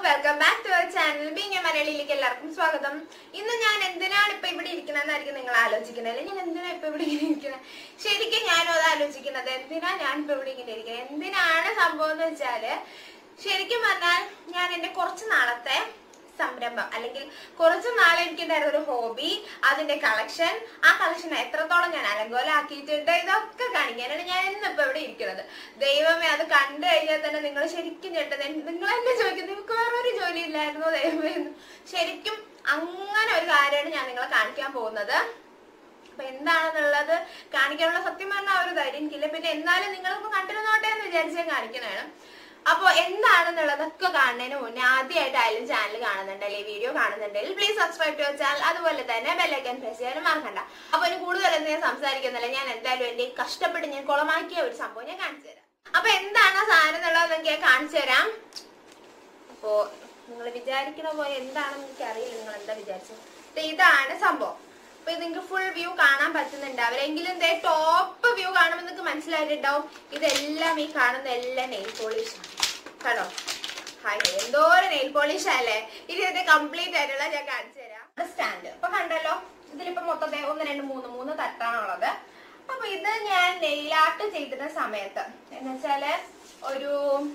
Welcome back to our channel being മലയാളിയിലേക്ക് എല്ലാവർക്കും സ്വാഗതം ഇന്ന് ഞാൻ എന്തിനാണ് ഇപ്പൊ ഇവിടെ ഇരിക്കുന്നതെന്നായിരിക്കും നിങ്ങൾ ആലോചിക്കുന്നത് അല്ലെ ഞാൻ എന്തിനാ ഇപ്പൊ ഇവിടെ ഇങ്ങനെ ഇരിക്കുന്നത് ശരിക്കും ഞാനും അത് ആലോചിക്കുന്നത് എന്തിനാ ഞാൻ ഇപ്പൊ ഇവിടെ ഇങ്ങനെ ഇരിക്കുന്നത് എന്തിനാണ് സംഭവം എന്ന് വെച്ചാല് ശരിക്കും പറഞ്ഞാൽ ഞാൻ എന്റെ കുറച്ച് നാളത്തെ സംരംഭം അല്ലെങ്കിൽ കുറച്ച് നാളെ എനിക്കുണ്ടായിരുന്ന ഒരു ഹോബി അതിന്റെ കളക്ഷൻ ആ കളക്ഷൻ എത്രത്തോളം ഞാൻ അലങ്കോലാക്കിയിട്ടുണ്ട് ഇതൊക്കെ കാണിക്കാനാണ് ഞാൻ ഇന്നിപ്പോ ഇവിടെ ഇരിക്കുന്നത് ദൈവമേ അത് കണ്ടു കഴിഞ്ഞാൽ തന്നെ നിങ്ങൾ ശരിക്കും ഞെട്ടത് നിങ്ങൾ എന്നെ ചോദിക്കുന്നത് നിങ്ങൾക്ക് വേറൊരു ജോലി ഇല്ലായിരുന്നു ദൈവമേ എന്ന്. ശരിക്കും അങ്ങനെ ഒരു കാര്യമാണ് ഞാൻ നിങ്ങളെ കാണിക്കാൻ പോകുന്നത് അപ്പൊ എന്താണെന്നുള്ളത് കാണിക്കാനുള്ള സത്യം പറഞ്ഞ ആ ഒരു ധൈര്യം എനിക്കില്ല പിന്നെ എന്നാലും നിങ്ങളിപ്പോ കണ്ടിരുന്നോട്ടെ എന്ന് വിചാരിച്ചാൽ കാണിക്കുന്നതാണ് അപ്പൊ എന്താണെന്നുള്ളതൊക്കെ കാണുന്നതിന് മുന്നേ ആദ്യമായിട്ടായാലും ചാനൽ കാണുന്നുണ്ടല്ലേ വീഡിയോ കാണുന്നുണ്ടെങ്കിൽ പ്ലീസ് സബ്സ്ക്രൈബ് ടു ചാനൽ അതുപോലെ തന്നെ ബെല്ലൈക്കൻ പ്രസ് ചെയ്യാനും മറക്കണ്ട അപ്പൊ ഇനി കൂടുതലൊന്നും ഞാൻ സംസാരിക്കുന്നില്ല ഞാൻ എന്തായാലും എന്റെ കഷ്ടപ്പെട്ട് ഞാൻ കുളമാക്കിയ ഒരു സംഭവം ഞാൻ കാണിച്ചു തരാം അപ്പൊ എന്താണ് ആ സാധനം എന്നുള്ളത് നിങ്ങൾക്ക് ഞാൻ കാണിച്ചു തരാം അപ്പോ നിങ്ങൾ വിചാരിക്കുന്ന പോലെ എന്താണെന്ന് എനിക്ക് അറിയില്ല നിങ്ങൾ എന്താ വിചാരിച്ചത് ദേ ഇതാണ് സംഭവം അപ്പൊ ഇത് നിങ്ങൾക്ക് ഫുൾ വ്യൂ കാണാൻ പറ്റുന്നുണ്ടാവില്ല എങ്കിലും ദേ ടോപ്പ് വ്യൂ കാണുമ്പോൾ നിങ്ങൾക്ക് മനസ്സിലായിട്ടുണ്ടാവും ഇതെല്ലാം ഈ കാണുന്ന എല്ലാം നെയിൽ പോളിഷ് ആണ് കണ്ടോ ഹായ് എന്തോ ഒരു നെയിൽ പോളിഷ് അല്ലേ ഇനി ഇതിന്റെ കംപ്ലീറ്റ് ആയിട്ടുള്ള ഞാൻ കാണിച്ചു തരാം സ്റ്റാൻഡ് അപ്പൊ കണ്ടല്ലോ ഇതിലിപ്പോ മൊത്തത്തെ ഒന്ന് രണ്ട് മൂന്ന് മൂന്ന് തട്ടാണുള്ളത് അപ്പൊ ഇത് ഞാൻ നെയിൽ ആർട്ട് ചെയ്തിരുന്ന സമയത്ത് എന്ന് വെച്ചാല് ഒരു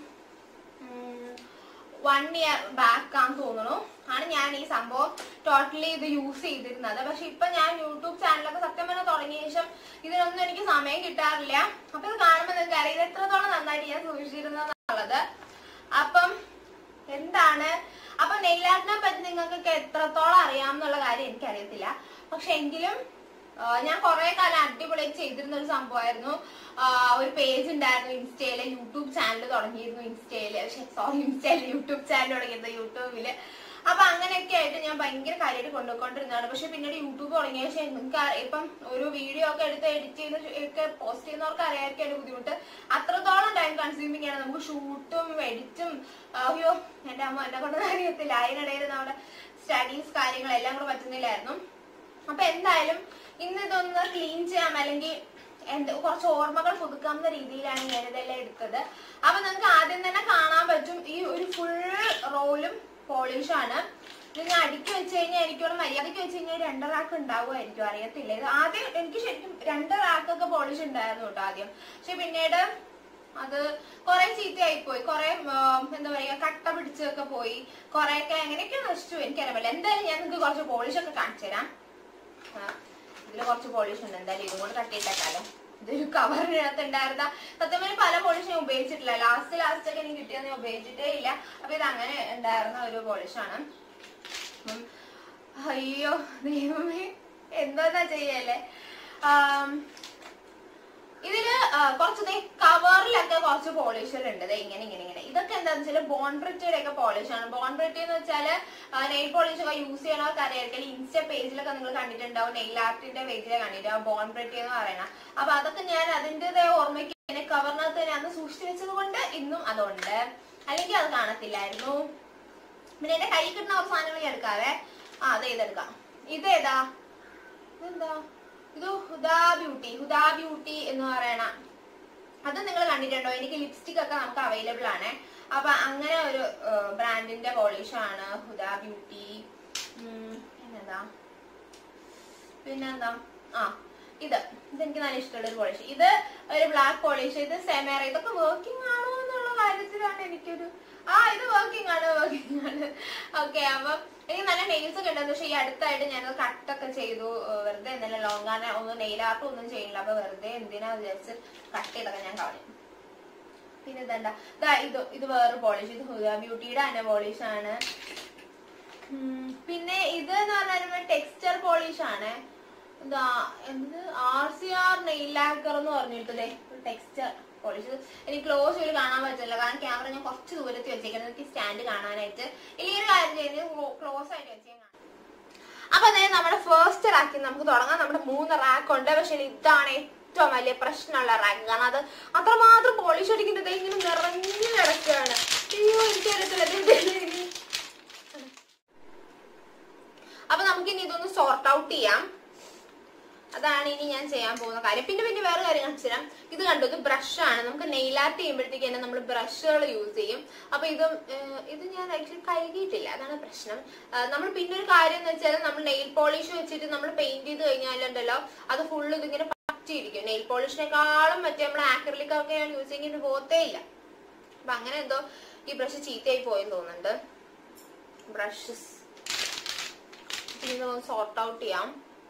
വൺ ഇയർ ബാക്ക് ആണെന്ന് തോന്നുന്നു ആണ് ഞാൻ ഈ സംഭവം ടോട്ടലി ഇത് യൂസ് ചെയ്തിരുന്നത് പക്ഷെ ഇപ്പൊ ഞാൻ യൂട്യൂബ് ചാനലൊക്കെ സത്യം പറഞ്ഞാൽ തുടങ്ങിയ ശേഷം ഇതിനൊന്നും എനിക്ക് സമയം കിട്ടാറില്ല അപ്പൊ ഇത് കാണുമ്പോൾ നിങ്ങൾക്ക് അറിയാം ഇത് എത്രത്തോളം നന്നായിട്ട് ഞാൻ സൂക്ഷിച്ചിരുന്നതെന്നുള്ളത് അപ്പം എന്താണ് അപ്പൊ നെയ്ലാട്ടിനെ പറ്റി നിങ്ങൾക്കൊക്കെ എത്രത്തോളം അറിയാമെന്നുള്ള കാര്യം എനിക്കറിയത്തില്ല പക്ഷെ എങ്കിലും ആ, ഞാൻ കുറെ കാലം അടിപൊളിയായിട്ട് ചെയ്തിരുന്ന ഒരു സംഭവമായിരുന്നു ആ, ഒരു പേജ് ഉണ്ടായിരുന്നു ഇൻസ്റ്റയില് യൂട്യൂബ് ചാനൽ തുടങ്ങിയിരുന്നു ഇൻസ്റ്റയില് സോറി ഇൻസ്റ്റയില് യൂട്യൂബ് ചാനൽ തുടങ്ങിയത് യൂട്യൂബില് അപ്പൊ അങ്ങനെയൊക്കെ ആയിട്ട് ഞാൻ ഭയങ്കര കാര്യമായിട്ട് കൊണ്ടുപോയിക്കൊണ്ടിരുന്നതാണ് പക്ഷെ പിന്നീട് യൂട്യൂബ് തുടങ്ങിയ ശേഷം നിങ്ങൾക്ക് അറി- ഇപ്പം ഒരു വീഡിയോ ഒക്കെ എടുത്ത് എഡിറ്റ് ചെയ്ത് ഒക്കെ പോസ്റ്റ് ചെയ്യുന്നവർക്ക് അറിയാമായിരിക്കും അതിന്റെ ബുദ്ധിമുട്ട് അത്രത്തോളം ടൈം കൺസ്യൂമിങ് ആണ് നമുക്ക് ഷൂട്ടും എഡിറ്റും അയ്യോ എന്റെ അമ്മ എന്നെ കൊണ്ട് അറിയത്തില്ല അതിനിടയിൽ നമ്മുടെ സ്റ്റഡീസ് കാര്യങ്ങളെല്ലാം കൂടെ പറ്റുന്നില്ലായിരുന്നു അപ്പൊ എന്തായാലും ഇന്ന് ഇതൊന്ന് ക്ലീൻ ചെയ്യാം അല്ലെങ്കിൽ എന്ത് കുറച്ച് ഓർമ്മകൾ പുതുക്കാവുന്ന രീതിയിലാണ് ഞാൻ ഇതെല്ലാം എടുത്തത് അപ്പൊ നിങ്ങൾക്ക് ആദ്യം തന്നെ കാണാൻ പറ്റും ഈ ഒരു ഫുൾ റോളും പോളിഷ് ആണ് ഇത് ഞാൻ അടുക്കി വെച്ച് കഴിഞ്ഞാൽ എനിക്കോട് മര്യാദയ്ക്ക് വെച്ച് കഴിഞ്ഞാൽ രണ്ട് റാക്ക് ഉണ്ടാവുമായിരിക്കും അറിയത്തില്ല ഇത് ആദ്യം എനിക്ക് ശരിക്കും രണ്ട് റാക്കൊക്കെ പോളിഷ് ഉണ്ടായിരുന്നു കേട്ടോ ആദ്യം പക്ഷെ പിന്നീട് അത് കുറെ ചീത്തയായി പോയി കുറെ എന്താ പറയാ കട്ട പിടിച്ചൊക്കെ പോയി കുറെയൊക്കെ എങ്ങനെയൊക്കെ നശിച്ചു എനിക്കറിയാൻ എന്തായാലും ഞാൻ നിങ്ങൾക്ക് കുറച്ച് പോളിഷ് ഒക്കെ കാണിച്ചു തരാം ആ, ഇതില് കുറച്ച് പോളിഷ് ഉണ്ട് എന്തായാലും ഇതും കൂടെ തട്ടിയിട്ടേക്കാലോ ഇതൊരു കവറിനകത്ത് ഉണ്ടായിരുന്ന സത്യം പറഞ്ഞാൽ പല പോളിഷ് ഞാൻ ഉപയോഗിച്ചിട്ടില്ല ലാസ്റ്റ് ലാസ്റ്റ് ഒക്കെ എനിക്ക് കിട്ടിയത് ഞാൻ ഉപയോഗിച്ചിട്ടേ ഇല്ല അപ്പൊ ഇത് അങ്ങനെ ഉണ്ടായിരുന്ന ഒരു പോളിഷാണ് ഉം. അയ്യോ ദൈവമേ എന്താ ചെയ്യല്ലേ ആം, ഇതില് ആ, കുറച്ച് ദേ കവറിലൊക്കെ കുറച്ച് പോളിഷുകൾ ഉണ്ട് ദേ ഇങ്ങനെ ഇങ്ങനെ ഇങ്ങനെ ഇതൊക്കെ എന്താന്ന് വെച്ചാൽ ബോൺബ്രിറ്റയുടെ ഒക്കെ പോളിഷ് ആണ് ബോൺബ്രിറ്റി എന്ന് വെച്ചാല് നെയിൽ പോളിഷ് ഒക്കെ യൂസ് ചെയ്യണവർക്ക് അറിയായിരിക്കും ഇൻസ്റ്റ പേജിലൊക്കെ നിങ്ങൾ കണ്ടിട്ടുണ്ടാവും നെയിൽ ആർട്ടിന്റെ പേജിലെ കണ്ടിട്ടുണ്ടാവും ബോൺബ്രിറ്റി എന്ന് പറയണ അപ്പൊ അതൊക്കെ ഞാൻ അതിൻ്റെതായ ഓർമ്മയ്ക്ക് എന്നെ കവറിനകത്ത് തന്നെ അന്ന് സൂക്ഷിച്ചു വെച്ചത് കൊണ്ട് ഇന്നും അതുണ്ട് അല്ലെങ്കിൽ അത് കാണത്തില്ലായിരുന്നു പിന്നെ എന്റെ കൈ കിട്ടുന്ന ഒരു സാധനങ്ങൾ ഞാൻ എടുക്കാവേ ആ അത് ഇതെടുക്കാം ഇതേതാ ഇതെന്താ ഇത് ഹുദാ ബ്യൂട്ടി ഹുദാ ബ്യൂട്ടി എന്ന് പറയണ അത് നിങ്ങൾ കണ്ടിട്ടുണ്ടോ എനിക്ക് ലിപ്സ്റ്റിക് ഒക്കെ നമുക്ക് അവൈലബിൾ ആണ് അപ്പൊ അങ്ങനെ ഒരു ബ്രാൻഡിന്റെ പോളിഷ് ആണ് ഹുദാ ബ്യൂട്ടി പിന്നെന്താ പിന്നെന്താ ആ ഇത് ഇതെനിക്ക് നല്ല ഇഷ്ടമുള്ള ഒരു പോളിഷ് ഇത് ഒരു ബ്ലാക്ക് പോളിഷ് ഇത് സെമേറ ഇതൊക്കെ വർക്കിംഗ് ആണോ എന്നുള്ള കാര്യത്തിലാണ് എനിക്കൊരു ആ ഇത് വർക്കിംഗ് ആണ് വർക്കിംഗ് ആണ് ഓക്കെ അപ്പൊ എനിക്ക് നല്ല നെയിൽസ് ഒക്കെ ഉണ്ടായിരുന്നു പക്ഷെ ഈ അടുത്തായിട്ട് ഞാനത് കട്ടൊക്കെ ചെയ്തു ഏർ വെറുതെ എന്തെങ്കിലും ലോങ് ആണ് ഒന്നും നെയിൽ ആർട്ടും ഒന്നും ചെയ്യില്ല അപ്പൊ വെറുതെ എന്തിനാ വിചാരിച്ച് കട്ട് ചെയ്തൊക്കെ ഞാൻ കളയും പിന്നെ ഇതെന്താ ദാ ഇത് ഇത് വേറെ പോളിഷ് ഇത് ഹുദ ബ്യൂട്ടിയുടെ തന്നെ പോളിഷ് ആണ് ഉം, പിന്നെ ഇത് എന്ന് പറഞ്ഞാൽ ടെക്സ്ചർ പോളിഷ് ആണ് എന്താ എന്ത് R C R nail lacquer എന്ന് പറഞ്ഞിട്ട് ടെക്സ്ചർ പോളിഷ് എനിക്ക് ക്ലോസ് ചെയ്ത് കാണാൻ പറ്റില്ല കാരണം ക്യാമറ ഞാൻ കുറച്ച് ദൂരത്തിൽ വെച്ചേക്കുന്നത് എനിക്ക് സ്റ്റാൻഡ് കാണാനായിട്ട് ഈ ഒരു കാര്യം ചെയ്യുന്നത് ക്ലോസ് ആയിട്ട് വെച്ചേക്കാം അപ്പൊ അതായത് നമ്മുടെ ഫസ്റ്റ് റാക്കിൽ നമുക്ക് തുടങ്ങാം നമ്മുടെ മൂന്ന് റാക്ക് ഉണ്ട് പക്ഷെ ഇതാണ് ഏറ്റവും വലിയ പ്രശ്നമുള്ള റാക്ക് കാരണം അത് അത്രമാത്രം പോളിഷ് അടിക്കുന്നത് ഇങ്ങനെ നിറഞ്ഞു കിടക്കുകയാണ് അയ്യോ എനിക്കറിയത്തില്ല ഇത് എന്തിനാ ഇത്? അപ്പൊ നമുക്ക് ഇനി ഇതൊന്ന് സോർട്ട് ഔട്ട് ചെയ്യാം അതാണ് ഇനി ഞാൻ ചെയ്യാൻ പോകുന്ന കാര്യം പിന്നെ പിന്നെ വേറെ കാര്യം കാണിച്ചു തരാം ഇത് കണ്ടു ഇത് ബ്രഷാണ് നമുക്ക് നെയിൽ ആർട്ട് ചെയ്യുമ്പോഴത്തേക്ക് തന്നെ നമ്മൾ ബ്രഷുകൾ യൂസ് ചെയ്യും അപ്പൊ ഇതും ഏഹ്, ഇത് ഞാൻ ആക്ച്വലി കഴുകിയിട്ടില്ല അതാണ് പ്രശ്നം ആഹ്, നമ്മൾ പിന്നെ ഒരു കാര്യം എന്ന് വെച്ചാൽ നമ്മൾ നെയിൽ പോളിഷ് വെച്ചിട്ട് നമ്മൾ പെയിന്റ് ചെയ്ത് കഴിഞ്ഞാലുണ്ടല്ലോ അത് ഫുള്ള് ഇതിങ്ങനെ പറ്റിയിരിക്കും നെയിൽ പോളിഷിനെക്കാളും മറ്റേ നമ്മൾ ആക്രിലിക് ഒക്കെ ഞാൻ യൂസ് ചെയ്യുന്നത് പോത്തേ ഇല്ല അപ്പൊ അങ്ങനെ എന്തോ ഈ ബ്രഷ് ചീത്തയായി പോയെന്ന് തോന്നുന്നുണ്ട് ബ്രഷസ് ഇതൊന്ന് സോർട്ട് ഔട്ട് ചെയ്യാം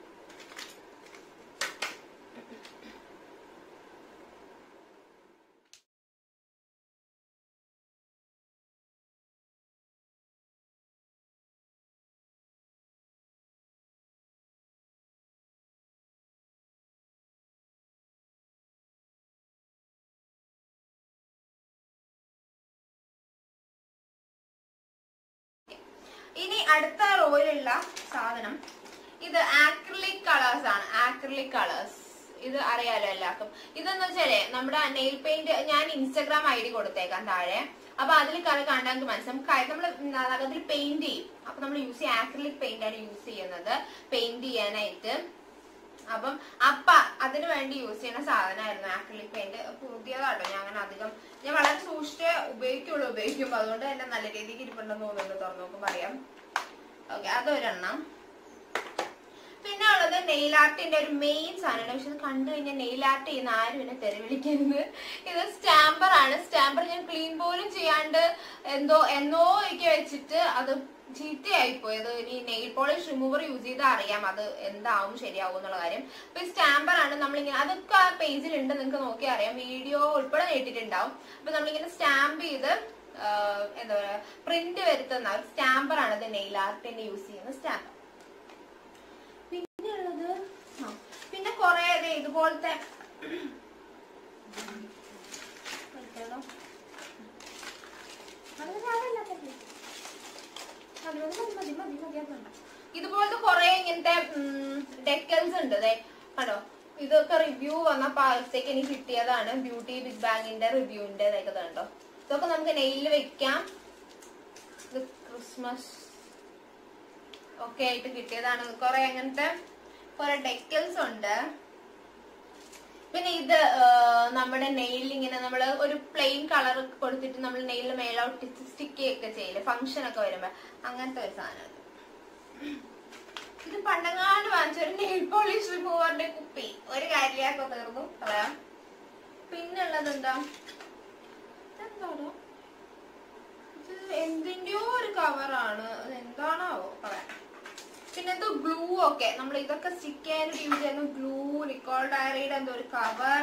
ഇനി അടുത്ത റോയിലുള്ള സാധനം ഇത് ആക്രിലിക് കളേഴ്സ് ആണ് ആക്രിലിക് കളേഴ്സ് ഇത് അറിയാലോ എല്ലാവർക്കും ഇതെന്ന് വെച്ചാലേ നമ്മുടെ നെയിൽ പെയിന്റ് ഞാൻ ഇൻസ്റ്റാഗ്രാം ഐ ഡി കൊടുത്തേക്കാം താഴെ അപ്പൊ അതിൽ കറ കണ്ടാൽ മനസ്സിലാവും നമ്മൾ നഖത്തിൽ പെയിന്റ് ചെയ്യും അപ്പൊ നമ്മൾ യൂസ് ചെയ്യുക ആക്രിലിക് പെയിന്റ് ആണ് യൂസ് ചെയ്യുന്നത് പെയിന്റ് ചെയ്യാനായിട്ട് അപ്പം അപ്പ അതിന് വേണ്ടി യൂസ് ചെയ്യുന്ന സാധനമായിരുന്നു ആക്രിലിക് പെയിന്റ് പുതിയതാട്ടോ ഞാൻ അങ്ങനെ അധികം ഞാൻ വളരെ സൂക്ഷിച്ചേ ഉപയോഗിക്കുള്ളൂ ഉപയോഗിക്കുമ്പോ അതുകൊണ്ട് തന്നെ നല്ല രീതിക്ക് ഇരിപ്പുണ്ടെന്ന് തോന്നുന്നുണ്ട് തുറന്നു നോക്കുമ്പോ അറിയാം ഓക്കെ അതൊരെണ്ണം പിന്നെ ഉള്ളത് നെയിൽ ആർട്ടിന്റെ ഒരു മെയിൻ സാധനമാണ് പക്ഷെ ഇത് കണ്ടു കഴിഞ്ഞാൽ നെയിൽ ആർട്ട് ചെയ്യുന്ന ആരും എന്നെ തെറി വിളിക്കരുത് ഇത് സ്റ്റാമ്പർ ആണ് സ്റ്റാമ്പർ ഞാൻ ക്ലീൻ പോലും ചെയ്യാണ്ട് എന്തോ എന്നോ ഒക്കെ വെച്ചിട്ട് അത് ചീത്തയായി പോയി അത് ഇനി നെയിൽ പോളിഷ് റിമൂവർ യൂസ് ചെയ്താൽ അറിയാം അത് എന്താവും ശരിയാവും എന്നുള്ള കാര്യം അപ്പൊ ഈ സ്റ്റാമ്പർ ആണ് നമ്മളിങ്ങനെ അതൊക്കെ ആ പേജിൽ ഉണ്ട് നിങ്ങൾക്ക് നോക്കി അറിയാം വീഡിയോ ഉൾപ്പെടെ കേട്ടിട്ടുണ്ടാവും അപ്പൊ നമ്മളിങ്ങനെ സ്റ്റാമ്പ് ചെയ്ത് ആ, എന്താ പറയാ പ്രിന്റ് വരുത്തുന്ന ഒരു സ്റ്റാമ്പർ ആണ് ഇത് നെയിൽ ആർട്ടിന് യൂസ് ചെയ്യുന്ന സ്റ്റാമ്പർ പിന്നെ ഉള്ളത് ആ, പിന്നെ കൊറേ ദേ ഇതുപോലത്തെ എടുക്കാലോ? അതൊന്നും ആവില്ല, പറ്റില്ല. മതി, മതി, മതി, മതി, മതി, മതി, അത് വേണ്ട. ഇതുപോലത്തെ കൊറേ ഇങ്ങനത്തെ ഡെക്കൽസ് ഉണ്ട് ദേ കണ്ടോ ഇതൊക്കെ റിവ്യൂ വന്നപ്പോഴത്തേക്ക് എനിക്ക് കിട്ടിയതാണ് ബ്യൂട്ടി ബിഗ് ബാങ്ങിന്റെ റിവ്യൂവിന്റെ ഇതൊക്കെ കണ്ടോ ഇതൊക്കെ നമുക്ക് നെയിലിൽ വെക്കാം ഇത് ക്രിസ്മസ് ഒക്കെ ആയിട്ട് കിട്ടിയതാണ് കുറെ അങ്ങനത്തെ കുറെ ഡെക്കൽസ് ഉണ്ട് പിന്നെ ഇത് ആ, നമ്മുടെ നെയിൽ ഇങ്ങനെ നമ്മൾ ഒരു പ്ലെയിൻ കളർ കൊടുത്തിട്ട് നമ്മൾ നെയിൽ മേലോട്ട് സ്റ്റിക്ക് ഒക്കെ ചെയ്യില്ലേ ഫംഗ്ഷൻ ഒക്കെ വരുമ്പോ അങ്ങനത്തെ ഒരു സാധനം ഇത്. ഇത് പണ്ടങ്ങാണ്ട് വാങ്ങിച്ച ഒരു നെയിൽ പോളിഷ് റിമൂവറിന്റെ കുപ്പി ഒരു കാര്യമാക്കോ തീർന്നു കളയാം പിന്നെ ഉള്ളത് എന്താ ഇതെന്താണോ ഇത് എന്തിന്റെയോ ഒരു കവറാണ് അത് എന്താണാവോ പറയാം പിന്നെ എന്തോ ഗ്ലൂ ഒക്കെ നമ്മൾ ഇതൊക്കെ സ്റ്റിക്ക് ചെയ്യാനായിട്ട് യൂസ് ചെയ്യുന്ന ഗ്ലൂ നിക്കോൾ ഡയറിയുടെ എന്തോ ഒരു കവർ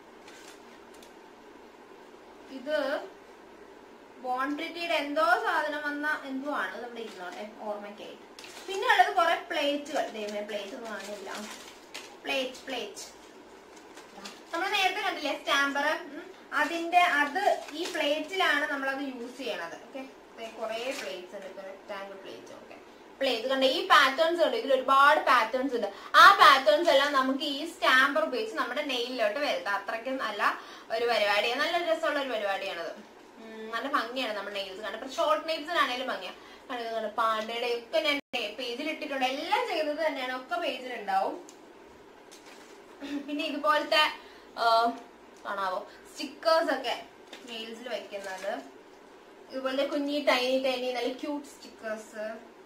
ഇത് ബോൺട്രിറ്റിയുടെ എന്തോ സാധനം വന്ന എന്തോ ആണ് നമ്മുടെ ഇരുന്നോട്ടെ ഓർമ്മയ്ക്കായിട്ട് പിന്നെ ഉള്ളത് കുറെ പ്ലേറ്റുകൾ ദൈവമേ പ്ലേറ്റ് ഒന്നും കാണില്ല പ്ലേറ്റ് പ്ലേറ്റ് നമ്മൾ നേരത്തെ കണ്ടില്ലേ സ്റ്റാമ്പർ അതിന്റെ അത് ഈ പ്ലേറ്റിലാണ് നമ്മൾ അത് യൂസ് ചെയ്യണത് ഓക്കെ കുറെ പ്ലേറ്റ്സ് ഉണ്ട് ഇപ്പൊ റെക്ടാങ്കിൾ പ്ലേറ്റ് ഓക്കെ പ്ലേറ്റ് കണ്ട ഈ പാറ്റേൺസ് ഉണ്ട് ഇതിൽ ഒരുപാട് പാറ്റേൺസ് ഉണ്ട് ആ പാറ്റേൺസ് എല്ലാം നമുക്ക് ഈ സ്റ്റാമ്പർ ഉപയോഗിച്ച് നമ്മുടെ നെയിലിലോട്ട് വരുത്താം അത്രയ്ക്കും നല്ല ഒരു പരിപാടിയാണ് നല്ല രസമുള്ള ഒരു പരിപാടിയാണത് ഉം, നല്ല ഭംഗിയാണ് നമ്മുടെ നെയിൽസ് കണ്ടത് ഷോർട്ട് നെയിൽസിനാണേലും ഭംഗിയാണ് കണ്ടത് കണ്ടത് പാണ്ടയുടെ ഒക്കെ ഞാൻ പേജിൽ ഇട്ടിട്ടുണ്ട് എല്ലാം ചെയ്തത് തന്നെയാണ് ഒക്കെ പേജിൽ ഉണ്ടാവും പിന്നെ ഇതുപോലത്തെ ആ, കാണാവോ സ്റ്റിക്കേഴ്സ് ഒക്കെ നെയിൽസിൽ വെക്കുന്നത് ഇതുപോലത്തെ കുഞ്ഞി ടൈനി ടൈനി നല്ല ക്യൂട്ട് സ്റ്റിക്കേഴ്സ്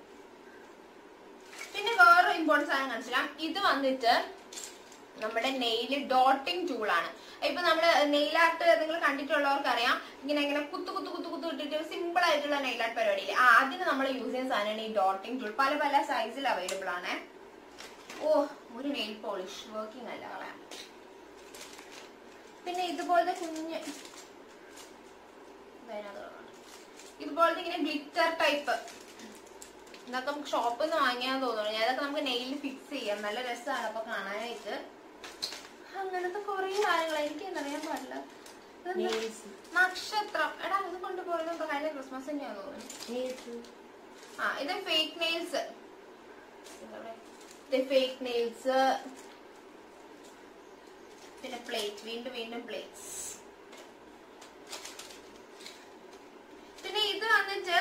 പിന്നെ വേറെ ഇമ്പോർട്ടൻസ് സാധനം കാണിച്ചില്ല ഇത് വന്നിട്ട് നമ്മുടെ നെയില് ഡോട്ടിംഗ് ടൂൾ ആണ് ഇപ്പൊ നമ്മള് നെയിൽ ആർട്ട് നിങ്ങൾ കണ്ടിട്ടുള്ളവർക്ക് അറിയാം ഇങ്ങനെ ഇങ്ങനെ കുത്തു കുത്തു കുത്തു കുത്തു ഇട്ടിട്ട് സിമ്പിൾ ആയിട്ടുള്ള നെയിൽ ആർട്ട് പരിപാടിയില്ലേ ആ അതിന് നമ്മൾ യൂസ് ചെയ്യുന്ന സാധനമാണ് ഈ ഡോട്ടിംഗ് ടൂൾ പല പല സൈസിൽ അവൈലബിൾ ആണ് ഓ ഒരു നെയിൽ പോളിഷ് വർക്കിംഗ് അല്ല കളയാം പിന്നെ ഇതുപോലത്തെ കുഞ്ഞ് ഇതിനകത്ത് കാണാം. ഇതുപോലത്തെ ഇങ്ങനെ ഗ്ലിറ്റർ ടൈപ്പ് ഇതൊക്കെ നമുക്ക് ഷോപ്പിൽ നിന്ന് വാങ്ങിയാന്ന് തോന്നുന്നു ഞാൻ ഇതൊക്കെ നമുക്ക് നെയിൽ ഫിക്സ് ചെയ്യാം നല്ല രസമാണ് അപ്പൊ കാണാനായിട്ട് അങ്ങനത്തെ കുറെ കാര്യങ്ങൾ എനിക്ക് എന്നറിയാൻ പാടില്ല ഇതെന്താ? നക്ഷത്രം എടാ ഇത് കൊണ്ടുപോയത് എന്താ കഴിഞ്ഞ ക്രിസ്മസ് തന്നെയാന്ന് തോന്നുന്നു ആ ഇത് ഫേക്ക് നെയിൽസ് ഇത് ഫേക്ക് നെയിൽസ് പിന്നെ പ്ലേറ്റ് വീണ്ടും വീണ്ടും പ്ലേറ്റ്സ് പിന്നെ ഇത് വന്നിട്ട്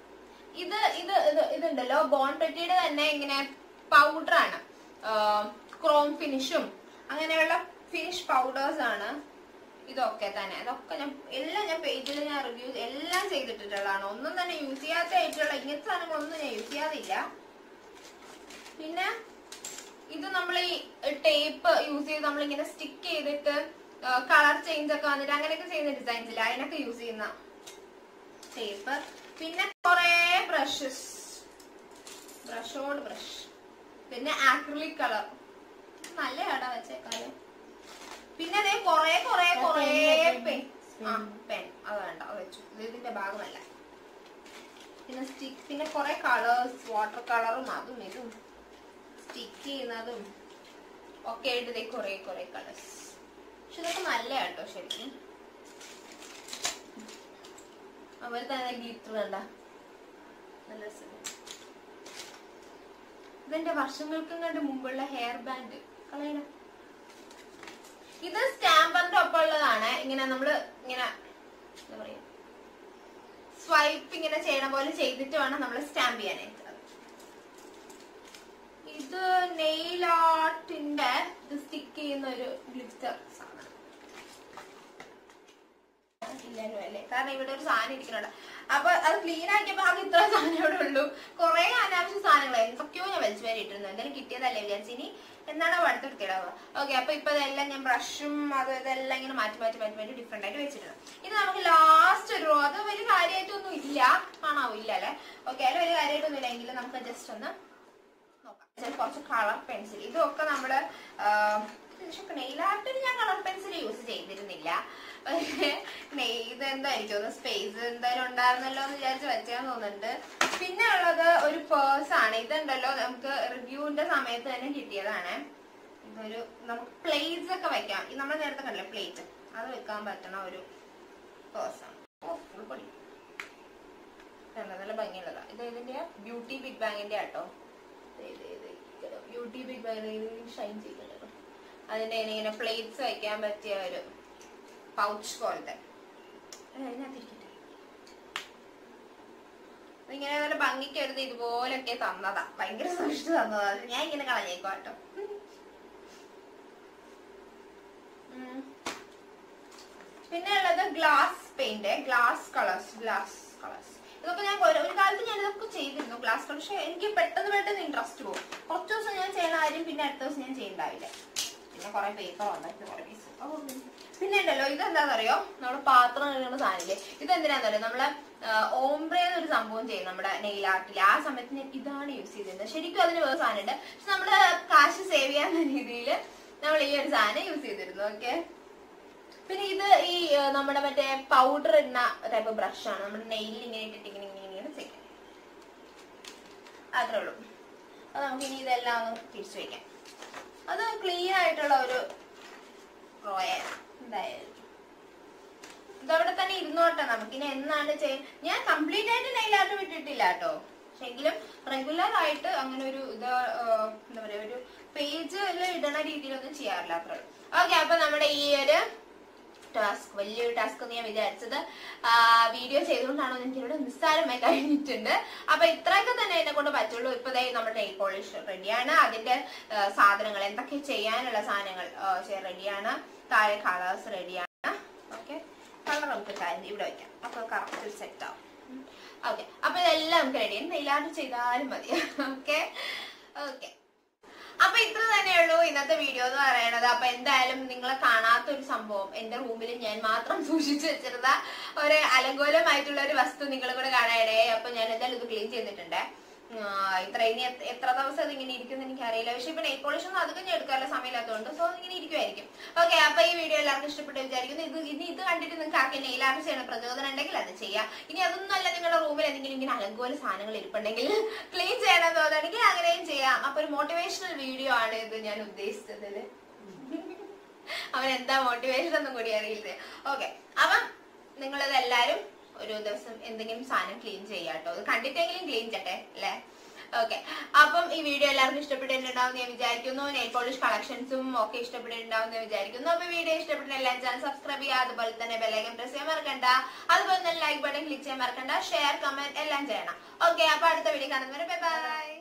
ഇത് ഇത് ഇത് ഇതുണ്ടല്ലോ ബോൺ പെറ്റിയുടെ തന്നെ ഇങ്ങനെ പൗഡർ ആണ് ക്രോം ഫിനിഷും അങ്ങനെയുള്ള ഫിനിഷ് പൗഡേഴ്സ് ആണ് ഇതൊക്കെ തന്നെ അതൊക്കെ ഞാൻ എല്ലാം ഞാൻ പേജിൽ ഞാൻ റിവ്യൂ എല്ലാം ചെയ്തിട്ടുള്ളതാണ് ഒന്നും തന്നെ യൂസ് ചെയ്യാത്തായിട്ടുള്ള ഇങ്ങനത്തെ സാധനങ്ങളൊന്നും ഞാൻ യൂസ് ചെയ്യാതില്ല പിന്നെ ഇത് നമ്മൾ ഈ ടേപ്പ് യൂസ് ചെയ്ത് നമ്മൾ ഇങ്ങനെ സ്റ്റിക്ക് ചെയ്തിട്ട് കളർ ചേഞ്ച് ഒക്കെ വന്നിട്ട് അങ്ങനെയൊക്കെ ചെയ്യുന്ന ഡിസൈൻസ് ഇല്ല അതിനൊക്കെ യൂസ് ചെയ്യുന്ന ടേപ്പ് പിന്നെ കുറെ ബ്രഷസ് ബ്രഷോട് ബ്രഷ് പിന്നെ ആക്രിലിക് കളർ നല്ല ഇട വെച്ചേക്കാല് പിന്നെ അതേ കൊറേ കൊറേ കൊറേ പെൻ ആ പെൻ അത് വേണ്ട അത് വെച്ചു ഇത് ഇതിന്റെ ഭാഗമല്ല പിന്നെ സ്റ്റിക്ക് പിന്നെ കൊറേ കളേഴ്സ് വാട്ടർ കളറും അതും ഇതും സ്റ്റിക്ക് ചെയ്യുന്നതും ഒക്കെ ആയിട്ട് ഇതേ കൊറേ കൊറേ കളേഴ്സ് പക്ഷെ ഇതൊക്കെ നല്ല കേട്ടോ ശരിക്കും അതുപോലെ തന്നെ ഗ്ലിറ്റർ വേണ്ട നല്ല രസമുണ്ട് ഇതെന്റെ വർഷങ്ങൾക്കും കണ്ട് മുമ്പുള്ള ഹെയർ ബാൻഡ് കളയണം ഇത് സ്റ്റാമ്പറിന്റെ ഒപ്പം ഉള്ളതാണ് ഇങ്ങനെ നമ്മള് ഇങ്ങനെ എന്താ പറയാ സ്വൈപ്പ് ഇങ്ങനെ ചെയ്യണ പോലെ ചെയ്തിട്ട് വേണം നമ്മൾ സ്റ്റാമ്പ് ചെയ്യാനായിട്ട് ഇത് നെയിൽ ആർട്ടിന്റെ ഇത് സ്റ്റിക്ക് ചെയ്യുന്ന ഒരു ഗ്ലിറ്റർ സാധനം ഇല്ലല്ലോ അല്ലേ കാരണം ഇവിടെ ഒരു സാധനം ഇരിക്കുന്നുണ്ട് അപ്പൊ അത് ക്ലീൻ ആക്കിയപ്പോ അത് ഇത്ര സാധനം ഇവിടെ ഉള്ളൂ കുറെ അനാവശ്യ സാധനങ്ങൾ എന്തൊക്കെയോ ഞാൻ വലിച്ചു വരെ ഇട്ടിരുന്നു എന്തായാലും കിട്ടിയതല്ലേ വിചാരിച്ചു ഇനി എന്നാണോ അടുത്തെടുത്തിടാവുക ഓക്കെ അപ്പൊ ഇപ്പൊ ഇതെല്ലാം ഞാൻ ബ്രഷും അത് ഇതെല്ലാം ഇങ്ങനെ മാറ്റി മാറ്റി മാറ്റി മാറ്റി ഡിഫറെന്റ് ആയിട്ട് വെച്ചിട്ടുണ്ട് ഇത് നമുക്ക് ലാസ്റ്റ് ഒരു റോ അത് വലിയ കാര്യമായിട്ടൊന്നും ഇല്ല കാണാവോ ഇല്ല അല്ലെ ഓക്കെ അതിൽ വലിയ കാര്യമായിട്ടൊന്നും ഇല്ല എങ്കിലും നമുക്ക് ജസ്റ്റ് ഒന്ന് നോക്കാം ഇതിൽ കുറച്ച് കളർ പെൻസിൽ ഇതൊക്കെ നമ്മള് നെയിലാർട്ടിന് ഞാൻ കളർ പെൻസിൽ യൂസ് ചെയ്തിരുന്നില്ല പക്ഷേ നെയ് ഇത് എന്തായിരിക്കും ഒന്ന് സ്പേസ് എന്തായാലും ഉണ്ടായിരുന്നല്ലോ എന്ന് വിചാരിച്ച് വെച്ചാന്ന് തോന്നുന്നുണ്ട് പിന്നെ ഉള്ളത് ഒരു പേഴ്സ് ആണ് ഇതുണ്ടല്ലോ നമുക്ക് റിവ്യൂവിന്റെ സമയത്ത് തന്നെ കിട്ടിയതാണ് ഇതൊരു നമുക്ക് പ്ലേറ്റ്സ് ഒക്കെ വെക്കാം ഇത് നമ്മൾ നേരത്തെ കണ്ടില്ലേ പ്ലേറ്റ് അത് വെക്കാൻ പറ്റണ ഒരു പേഴ്സ് ആണ് ഓ ഫുൾ പൊടി കണ്ടോ, നല്ല ഭംഗിയുള്ളതാ ഇത് ഇതിന്റെ ബ്യൂട്ടി ബിഗ് ബാങ്ങിന്റെ ആട്ടോ ബ്യൂട്ടി ബിഗ് ബാഗ് ഷൈൻ ചെയ്യുന്നുണ്ട് അതിന്റെ ഇങ്ങനെ ഇങ്ങനെ പ്ലേറ്റ്സ് വെക്കാൻ പറ്റിയ ഒരു പൗച്ച് പോലത്തെ അത് അതിനകത്തിരിക്കട്ടെ ഇങ്ങനെ നല്ല ഭംഗിക്ക് എടുത്ത് ഇതുപോലൊക്കെ തന്നതാ ഭയങ്കര സൂക്ഷിച്ച് തന്നതാ അത് ഞാൻ ഇങ്ങനെ കളഞ്ഞേക്കോ കേട്ടോ ഉം. പിന്നെ ഉള്ളത് glass paint glass colours glass colours ഇതൊക്കെ ഞാൻ ഒരു ഒരു കാലത്ത് ഞാൻ ഇതൊക്കെ ചെയ്തിരുന്നു ഗ്ലാസ് കളർ പക്ഷെ എനിക്ക് പെട്ടെന്ന് പെട്ടെന്ന് ഇൻട്രസ്റ്റ് പോകും കുറച്ച് ദിവസം ഞാൻ ചെയ്യണ കാര്യം പിന്നെ അടുത്ത ദിവസം ഞാൻ ചെയ്യണ്ടാവില്ല പിന്നെ കുറെ പേപ്പർ ഉണ്ടാക്കി കുറെ പീസ് പിന്നെ ഉണ്ടല്ലോ ഇതെന്താണെന്നറിയോ നമ്മുടെ പാത്രം കഴുകുന്ന സാധനമില്ലേ ഇതെന്തിനാണെന്നറിയോ നമ്മളെ ഓംബ്രേ എന്നൊരു സംഭവം ചെയ്യും നമ്മുടെ നെയിൽ ആർട്ടിൽ ആ സമയത്ത് ഞാൻ ഇതാണ് യൂസ് ചെയ്തിരുന്നത് ശരിക്കും അതിന് വേറെ സാധനമുണ്ട് പക്ഷെ നമ്മള് കാശ് സേവ് ചെയ്യാന്ന രീതിയിൽ നമ്മൾ ഈ ഒരു സാധനം യൂസ് ചെയ്തിരുന്നു ഓക്കെ പിന്നെ ഇത് ഈ ആ, നമ്മുടെ മറ്റേ പൗഡർ ഇടുന്ന ടൈപ്പ് ബ്രഷ് ആണ് നമ്മുടെ നെയിലിൽ ഇങ്ങനെ ഇട്ടിട്ട് ഇങ്ങനെ ഇങ്ങനെ ഇങ്ങനെ ചെയ്യാം അത്രേ ഉള്ളൂ അത് നമുക്ക് ഇനി ഇതെല്ലാം ഒന്ന് തിരിച്ചു വെക്കാം അത് ക്ലീൻ ആയിട്ടുള്ള ഒരു റോയ എന്തായാലും ഇതവിടെ തന്നെ ഇരുന്നോട്ടെ നമുക്കിനി എന്നാണ് ചെയ്യ ഞാൻ കംപ്ലീറ്റ് ആയിട്ട് നെയിലായിട്ട് വിട്ടിട്ടില്ല കേട്ടോ പക്ഷെ എങ്കിലും റെഗുലർ ആയിട്ട് അങ്ങനെ ഒരു ഇത് ആ, എന്താ പറയാ ഒരു പേജിൽ ഇടണ രീതിയിലൊന്നും ചെയ്യാറില്ല അത്ര ഓക്കെ അപ്പൊ നമ്മുടെ ഈ ഒരു ടാസ്ക് വലിയൊരു ടാസ്ക് എന്ന് ഞാൻ വിചാരിച്ചത് വീഡിയോ ചെയ്തുകൊണ്ടാണോ എന്ന് എനിക്കിവിടെ നിസ്സാരമായി കഴിഞ്ഞിട്ടുണ്ട് അപ്പൊ ഇത്രയൊക്കെ തന്നെ എന്നെ കൊണ്ട് പറ്റുള്ളൂ ഇപ്പൊ ദേ നമ്മുടെ നെയിൽ പോളിഷ് റെഡിയാണ് അതിന്റെ ആ, സാധനങ്ങൾ എന്തൊക്കെ ചെയ്യാനുള്ള സാധനങ്ങൾ റെഡിയാണ് താഴെ കളേഴ്സ് റെഡിയാണ് ഓക്കെ കളർ നമുക്ക് കാര്യം ഇവിടെ വെക്കാം അപ്പൊ കറക്റ്റ് സെറ്റ് ആവും ഓക്കെ അപ്പൊ ഇതെല്ലാം നമുക്ക് റെഡിയാണ് നെയിലാണ്ട് ചെയ്താലും മതി ഓക്കെ ഓക്കെ അപ്പൊ ഇത്ര തന്നെയുള്ളൂ ഇന്നത്തെ വീഡിയോ എന്ന് പറയണത് അപ്പൊ എന്തായാലും നിങ്ങളെ കാണാത്ത ഒരു സംഭവം എന്റെ റൂമിൽ ഞാൻ മാത്രം സൂക്ഷിച്ചു വെച്ചിരുന്ന ഒരു അലങ്കോലമായിട്ടുള്ള ഒരു വസ്തു നിങ്ങൾ കൂടെ കാണാനിടയെ അപ്പൊ ഞാൻ എന്തായാലും ഇത് ക്ലീൻ ചെയ്തിട്ടുണ്ട് ആ, ഇത്ര ഇനി എത്ര- എത്ര ദിവസം ഇത് ഇങ്ങനെ ഇരിക്കുന്ന എനിക്ക് അറിയില്ല പക്ഷെ ഇപ്പൊ നെയിൽ പോളിഷ് ഒന്നും അധികം ഞാൻ എടുക്കാറില്ല സമയമില്ലാത്തതുകൊണ്ട് സോ ഇങ്ങനെ ഇരിക്കുമായിരിക്കും ഓക്കെ അപ്പൊ ഈ വീഡിയോ എല്ലാവർക്കും ഇഷ്ടപ്പെട്ടു വിചാരിക്കുന്നു ഇത് ഇനി ഇത് കണ്ടിട്ട് നിങ്ങൾക്ക് ആർക്കും നെയിൽ ആർട്ട് ചെയ്യണ പ്രചോദനം ഉണ്ടെങ്കിൽ അത് ചെയ്യാം ഇനി അതൊന്നും അല്ല നിങ്ങളുടെ റൂമിൽ എന്തെങ്കിലും ഇങ്ങനെ അലങ്കോല സാധനങ്ങൾ ഇരിപ്പുണ്ടെങ്കിൽ ക്ലീൻ ചെയ്യണം തോന്നുകയാണെങ്കിൽ അങ്ങനെയും ചെയ്യാം അപ്പൊ ഒരു മോട്ടിവേഷണൽ വീഡിയോ ആണ് ഇത് ഞാൻ ഉദ്ദേശിച്ചത് അവൻ എന്താ മോട്ടിവേഷൻ ഒന്നും കൂടി അറിയില്ലേ ഓക്കെ അപ്പം നിങ്ങളിത് എല്ലാരും ഒരു ദിവസം എന്തെങ്കിലും സാധനം ക്ലീൻ ചെയ്യാട്ടോ ഇത് കണ്ടിട്ടെങ്കിലും ക്ലീൻ ചെയ്യട്ടെ അല്ലേ ഓക്കെ അപ്പം ഈ വീഡിയോ എല്ലാവർക്കും ഇഷ്ടപ്പെട്ടിട്ടുണ്ടാവും ഞാൻ വിചാരിക്കുന്നു നെയിൽ പോളിഷ് കളക്ഷൻസും ഒക്കെ ഇഷ്ടപ്പെട്ടിട്ടുണ്ടാവും എന്ന് വിചാരിക്കുന്നു അപ്പൊ വീഡിയോ ഇഷ്ടപ്പെട്ട എല്ലാ ചാനൽ സബ്സ്ക്രൈബ് ചെയ്യുക അതുപോലെ തന്നെ ബെല്ലൈക്കൻ പ്രസ് ചെയ്യാൻ മറക്കണ്ട അതുപോലെ തന്നെ ലൈക്ക് ബട്ടൺ ക്ലിക്ക് ചെയ്യാൻ മറക്കണ്ട ഷെയർ കമന്റ് എല്ലാം ചെയ്യണം ഓക്കെ അപ്പൊ അടുത്ത വീഡിയോ കാണുന്നവരെ ബൈ ബൈ